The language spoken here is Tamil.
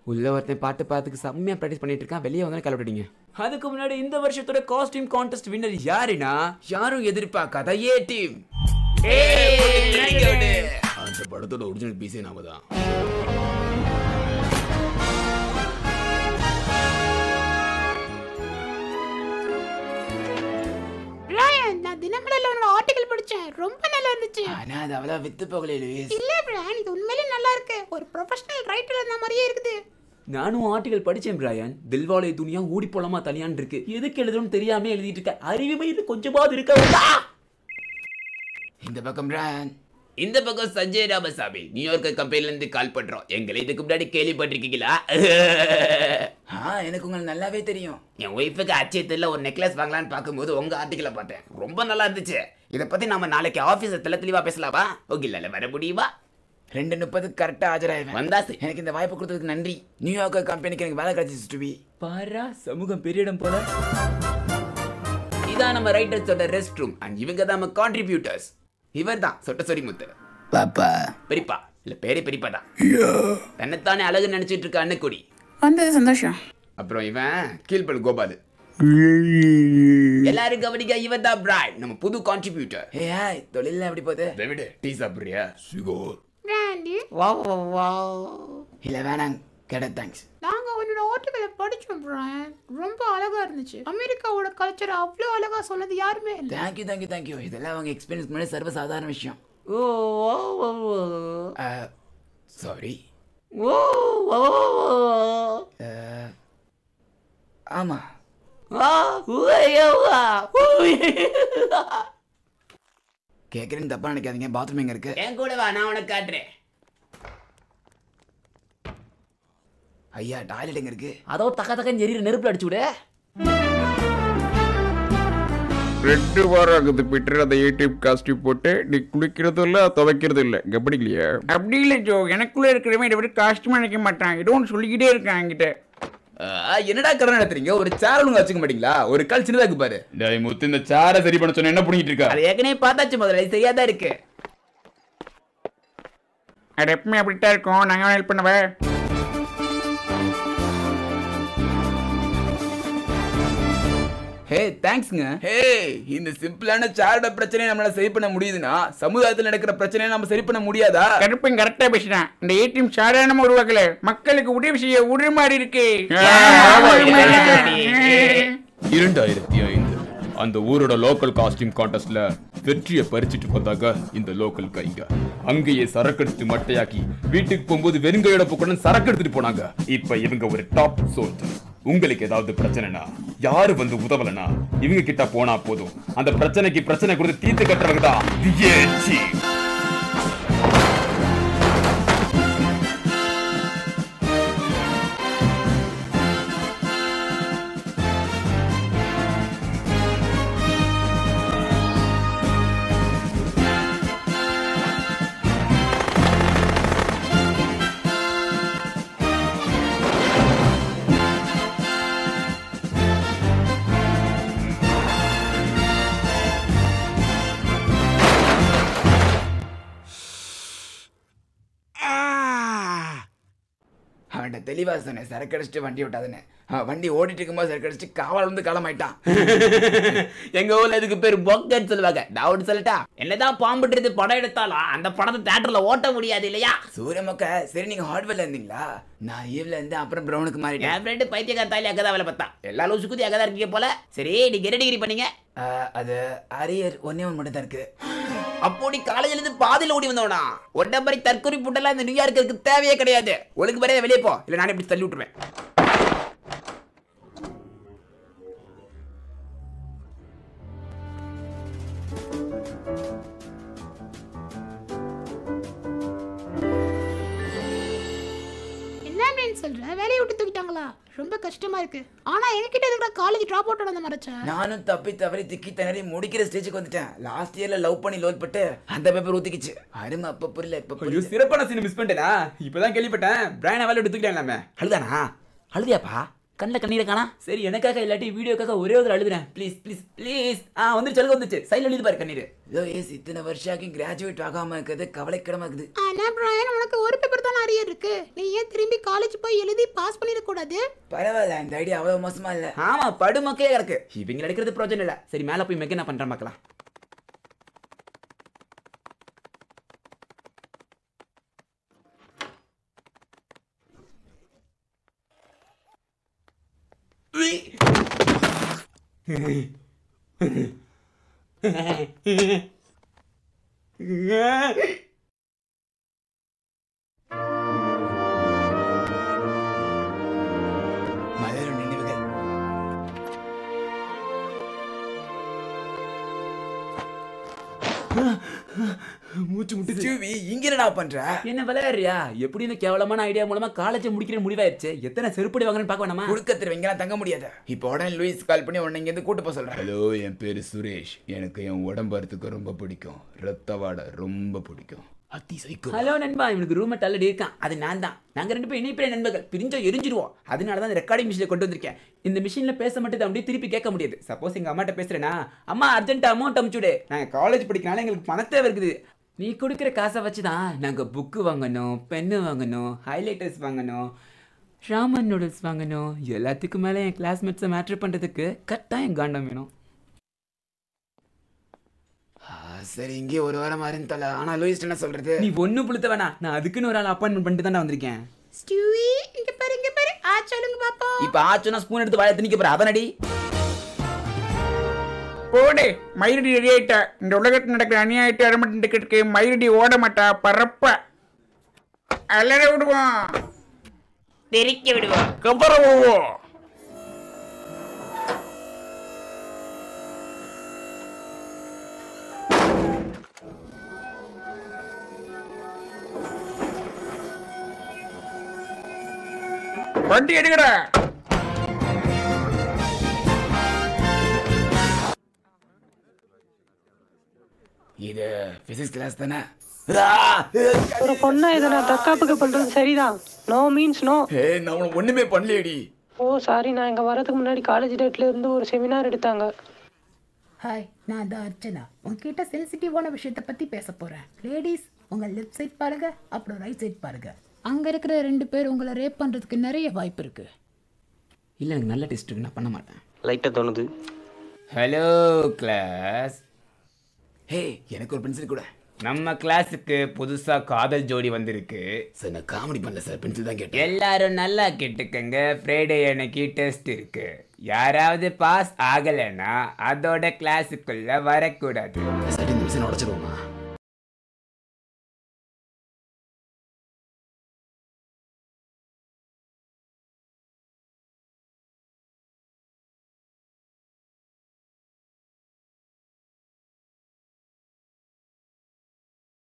உள்ள ஒருத்தன் பாட்டு பார்த்துக்கு செம்மையா ப்ராக்டிஸ் பண்ணிட்டு இருக்கான் வெளியே வந்து கிளப்பிட்டீங்க அதுக்கு முன்னாடி இந்த வருஷத்தோட காஸ்டியூம் கான்டெஸ்ட் வின்னர் யாருன்னா யாரும் எதிர்பார்க்காத ஏ டீம் அந்த படத்தோட ஒரிஜினல் பீஸே நாம தான் பிராயன் நான் தினமலர்ல உன்னோட ஆர்டிகல் படிச்சேன் ரொம்ப நல்லா இருந்துச்சு ஆனா அது அவ்வளவு வித்து போகல லூயிஸ் இல்ல பிராயன் இது உண்மையிலே நல்லா இருக்கு ஒரு ப்ரொஃபஷனல் ரைட்டர் இருந்த மாதிரியே இருக்குது நானும் ஆர்டிகல் படிச்சேன் பிராயன் தில்வாலே துணியா ஓடி போலாமா தனியான் இருக்கு எதுக்கு எழுதணும்னு தெரியாம எழுதிட்டு இருக்க அறிவுமை இது கொஞ்சமாவது இருக்க இந்த பக்கம் பிராயன் இந்த பக்கம் சஞ்சய் ராமசாமி நியூயார்க் கம்பெனில இருந்து கால் பண்றோம் எங்களை இதுக்கு முன்னாடி கேள்விப்பட்டிருக்கீங்களா ஆ எனக்கு உங்களுக்கு நல்லாவே தெரியும் என் ஒய்ஃபுக்கு அச்சயத்தில் ஒரு நெக்லஸ் வாங்கலாம்னு பார்க்கும்போது உங்க ஆர்டிக்கலை பார்த்தேன் ரொம்ப நல்லா இருந்துச்சு இதை பத்தி நாம நாளைக்கு ஆபீஸ்ல தெல தெளிவா பேசலாமா ஓகே இல்ல வர முடியுமா ரெண்டு முப்பது கரெக்டாக ஆஜராயிருவேன் வந்தாசு எனக்கு இந்த வாய்ப்பு கொடுத்ததுக்கு நன்றி நியூயார்க் கம்பெனிக்கு எனக்கு வேலை கிடைச்சிச்சு டுபி பாரா சமூகம் பெரிய இடம் போல இதான் நம்ம ரைட்டர்ஸோட ரெஸ்ட் ரூம் அண்ட் இவங்க தான் நம்ம கான்ட்ரிபியூட்டர்ஸ் இவர் தான் சொட்ட சொரி முத்து பாப்பா பெரியப்பா இல்ல பேரே பெரியப்பா தான் தன்னைத்தானே அழகு நினைச்சிட்டு இருக்க அன்னக்குடி வந்தது சந்தோஷம் அப்புறம் இவன் கீழ்பல் கோபால் எல்லாரும் கவனிக்க இவன் தான் பிராட் நம்ம புது கான்ட்ரிபியூட்டர் ஏ ஹாய் தொழில எப்படி போகுது விடு டீ சாப்பிடுறியா சுகோர் பிராண்டி இல்ல வேணாம் கேட தேங்க்ஸ் நாங்க உன்னோட ஆர்டிகலை படிச்சோம் பிராயன் ரொம்ப அழகா இருந்துச்சு அமெரிக்காவோட கல்ச்சர் அவ்வளோ அழகா சொன்னது யாருமே இல்லை தேங்க்யூ தேங்க்யூ தேங்க்யூ இதெல்லாம் அவங்க எக்ஸ்பீரியன்ஸ் முன்னாடி சர்வ சாதாரண விஷயம் சாரி ஆமா கேக்குறேன்னு தப்பா நினைக்காதீங்க பாத்ரூம் எங்க இருக்கு என் கூட வா நான் உனக்கு காட்டுறேன் ஐயா டாய்லெட் எங்க இருக்கு அதோ தக்க தக்க எரியிற நெருப்புல அடிச்சு விடு ரெண்டு வாரம் ஆகுது பீட்டர் அந்த யூடியூப் காஸ்டியூம் போட்டு நீ குளிக்கிறதும் இல்லை துவைக்கிறதும் இல்லை கவனிக்கலையா அப்படி இல்லை ஜோ எனக்குள்ள இருக்கிறவன் இதை விட காஸ்ட்யூமா நினைக்க மாட்டான் ஏதோ ஒன்று சொல்லிக்கிட்டே இருக்கான் என்கிட்ட ஆ, என்னடா கடன் நடத்துறீங்க ஒரு சேர் ஒழுங்கா வச்சுக்க மாட்டீங்களா ஒரு கால் சின்னதா இருக்கு பாரு டேய் முத்து இந்த சேரை சரி பண்ண சொன்ன என்ன பண்ணிட்டு இருக்கா அது ஏற்கனவே பார்த்தாச்சு முதல்ல இது சரியாதான் இருக்கு அது எப்பவுமே அப்படித்தான் இருக்கும் நாங்கள் ஹெல்ப் பண்ணவே ஹே தேங்க்ஸ்ங்க ஹே இந்த சிம்பிளான சேரோட பிரச்சனையை நம்மளால சரி பண்ண முடியுதுன்னா சமுதாயத்தில் நடக்கிற பிரச்சனையை நம்ம சரி பண்ண முடியாதா கருப்பன் கரெக்டாக பேசிட்டான் இந்த ஏடிஎம் சாதாரணமா உருவாக்கல மக்களுக்கு உதவி செய்ய உருமாறி இருக்கு இரண்டாயிரத்தி ஐந்து அந்த ஊரோட லோக்கல் காஸ்டியூம் கான்டெஸ்ட்ல வெற்றியை பறிச்சிட்டு பார்த்தாங்க இந்த லோக்கல் கைங்க அங்கேயே சரக்கு எடுத்து மட்டையாக்கி வீட்டுக்கு போகும்போது வெறுங்கையோட போக்கணும் சரக்கு எடுத்துட்டு போனாங்க இப்ப இவங்க ஒரு டாப் சோல்ஜர் உங்களுக்கு ஏதாவது பிரச்சனைனா யாரு வந்து உதவலனா இவங்க கிட்ட போனா போதும் அந்த பிரச்சனைக்கு பிரச்சனை கொடுத்து தீர்த்து கட்டுறவங்க தான் The A Team. அவன்கிட்ட தெளிவா சொன்னேன் சரக்கு அடிச்சுட்டு வண்டி விட்டாதுன்னு அவன் வண்டி ஓடிட்டு இருக்கும்போது சரக்கு அடிச்சுட்டு காவல் வந்து களமாயிட்டான் எங்க ஊர்ல இதுக்கு பேர் பொக்கன்னு சொல்லுவாங்க நான் ஒன்று சொல்லட்டா என்னதான் பாம்புன்றது படம் எடுத்தாலும் அந்த படத்தை தேட்டர்ல ஓட்ட முடியாது இல்லையா சூரியமக்க சரி நீங்க ஹார்ட்வேர்ல இருந்தீங்களா நான் ஈவ்ல இருந்து அப்புறம் பிரவுனுக்கு மாறிட்டேன் என் ஃப்ரெண்டு பைத்தியக்கார தாலி அங்கே தான் வேலை பார்த்தா எல்லா லூசு குதி அங்கே தான் இருக்கீங்க போல சரி நீங்க என்ன டிகிரி பண்ணீங்க அது அரியர் ஒன்னே ஒன்று மட்டும் தான் இருக்கு அப்போ நீ காலேஜ்ல இருந்து பாதியில ஓடி வந்தவனா ஒன்றை மாதிரி தற்கொலை புட்டெல்லாம் இந்த நியூயார்க்கு தேவையே கிடையாது ஒழுங்கு மரியாதை வெளியே போ இல்லை நானே இப்படி தள்ளி விட்டுருவேன் என்ன அப்படின்னு சொல்ற வேலையை விட்டு தூக்கிட்டாங்களா ரொம்ப கஷ்டமா இருக்கு ஆனா எங்ககிட்ட இருக்கிற காலேஜ் ட்ராப் அவுட் வந்து மறைச்ச நானும் தப்பி தவறி திக்கி திணறி முடிக்கிற ஸ்டேஜுக்கு வந்துட்டேன் லாஸ்ட் இயர்ல லவ் பண்ணி லோல் பட்டு அந்த பேப்பர் ஊத்திக்கிச்சு அருமை அப்ப புரியல இப்ப ஐயோ சிறப்பான சீன் மிஸ் பண்ணிட்டேனா இப்பதான் கேள்விப்பட்டேன் பிராயனை வேலை எடுத்துக்கிட்டேன் அழுதானா அழுதியாப்பா கண்ணில் கண்ணீரை காணா சரி எனக்காக இல்லாட்டி வீடியோக்காக ஒரே ஒரு அழுதுறேன் ப்ளீஸ் ப்ளீஸ் ப்ளீஸ் ஆ வந்துருச்சு அழுக வந்துச்சு சைடில் எழுதி பாரு கண்ணீர் இதோ ஏஸ் இத்தனை வருஷம் கிராஜுவேட் ஆகாம இருக்குது கவலைக்கிடமா இருக்குது ஆனா பிராயன் உனக்கு ஒரு பேப்பர் தான் அரியர் இருக்கு நீ ஏன் திரும்பி காலேஜ் போய் எழுதி பாஸ் பண்ணிடக்கூடாது பரவாயில்ல இந்த ஐடியா அவ்வளவு மோசமா இல்ல ஆமா படுமொக்கையே கிடக்கு இவங்க எடுக்கிறது பிரோஜனம் இல்ல சரி மேல போய் மெக்க என்ன பண்றேன் பார்க்கலாம் மலரும் நினைவுகள் மூச்சு முட்டுச்சு இங்க என்னடா பண்ற என்ன விளையாடுறியா எப்படி இந்த கேவலமான ஐடியா மூலமா காலேஜ் முடிக்கிற முடிவாயிருச்சு எத்தனை செருப்படி வாங்கன்னு பார்க்க வேணாமா குடுக்க திருவங்கலாம் தங்க முடியாது இப்போ உடனே லூயிஸ் கால் பண்ணி உடனே இங்க இருந்து கூட்டு போக சொல்றேன் ஹலோ என் பேரு சுரேஷ் எனக்கு என் உடம்பறதுக்கு ரொம்ப பிடிக்கும் ரத்த வாடை ரொம்ப பிடிக்கும் அத்தி சைக்கோ ஹலோ நண்பா இவனுக்கு ரூமெட் ஆல்ரெடி இருக்கான் அது நான் தான் நாங்க ரெண்டு பேரும் இணைப்பிற நண்பர்கள் பிரிஞ்சா எரிஞ்சிருவோம் அதனால தான் இந்த ரெக்கார்டிங் மிஷினை கொண்டு வந்திருக்கேன் இந்த மிஷின்ல பேச மட்டும் அப்படியே திருப்பி கேட்க முடியாது சப்போஸ் எங்க அம்மாட்ட பேசுறேனா அம்மா அர்ஜென்ட் அமௌண்ட் அமுச்சுடு நாங்க காலேஜ் படிக்கனால எங்களுக்கு பணத்தே இருக்குது நீ கொடுக்குற காசை வச்சு தான் நாங்கள் புக்கு வாங்கணும் பென்னு வாங்கணும் ஹைலைட்டர்ஸ் வாங்கணும் ஷாமன் நூடுல்ஸ் வாங்கணும் எல்லாத்துக்கும் மேலே என் கிளாஸ்மேட்ஸை மேட்ரு பண்ணுறதுக்கு கட்டாயம் காண்டம் வேணும் சரி இங்கே ஒரு வாரம் இருந்தல ஆனா லூயிஸ் என்ன சொல்றது நீ ஒண்ணு புளுத்த வேணா நான் அதுக்குன்னு ஒரு ஆள் அப்பாயின்மெண்ட் பண்ணிட்டு தான் வந்திருக்கேன் ஸ்டூவி இங்க பாரு இங்க பாரு ஆ சொல்லுங்க பாப்போம் இப்ப ஆச்சுன்னா ஸ்பூன் எடுத்து வாயை திணிக்க போற அதனடி போடு மயிலடி ரெடி ஆயிட்டா இந்த உலகத்தில் நடக்கிற அநியாயத்தை அடமட்டுக்கு மயிலடி ஓட மாட்டா பறப்ப அலற விடுவோம் தெரிக்க விடுவோம் கபர விடுவோம் வண்டி எடுக்கடா இது பிசிக்ஸ் கிளாஸ் தானே ஒரு பொண்ணை இதை நான் தற்காப்புக்கு பண்றது சரிதான் நோ மீன்ஸ் நோ ஏ நான் உனக்கு ஒண்ணுமே பண்ணலையடி ஓ சாரி நான் இங்க வரதுக்கு முன்னாடி காலேஜ் டேட்ல இருந்து ஒரு செமினார் எடுத்தாங்க ஹாய் நான் தான் அர்ச்சனா உங்ககிட்ட சென்சிட்டிவான விஷயத்தை பத்தி பேச போறேன் லேடிஸ் உங்க லெஃப்ட் சைட் பாருங்க அப்புறம் ரைட் சைட் பாருங்க அங்க இருக்கிற ரெண்டு பேர் உங்களை ரேப் பண்றதுக்கு நிறைய வாய்ப்பு இருக்கு இல்ல எனக்கு நல்ல டெஸ்ட் இருக்கு நான் பண்ண மாட்டேன் லைட்டா தோணுது ஹலோ கிளாஸ் ஹே எனக்கு ஒரு பென்சில் கூட நம்ம கிளாஸுக்கு புதுசா காதல் ஜோடி வந்திருக்கு சார் நான் காமெடி பண்ணல சார் பென்சில் தான் கேட்டேன் எல்லாரும் நல்லா கேட்டுக்கங்க ஃப்ரைடே அன்னைக்கு டெஸ்ட் இருக்கு யாராவது பாஸ் ஆகலைன்னா அதோட கிளாஸுக்குள்ள வரக்கூடாது சார் இந்த மிஷின் உடச்சிருவோமா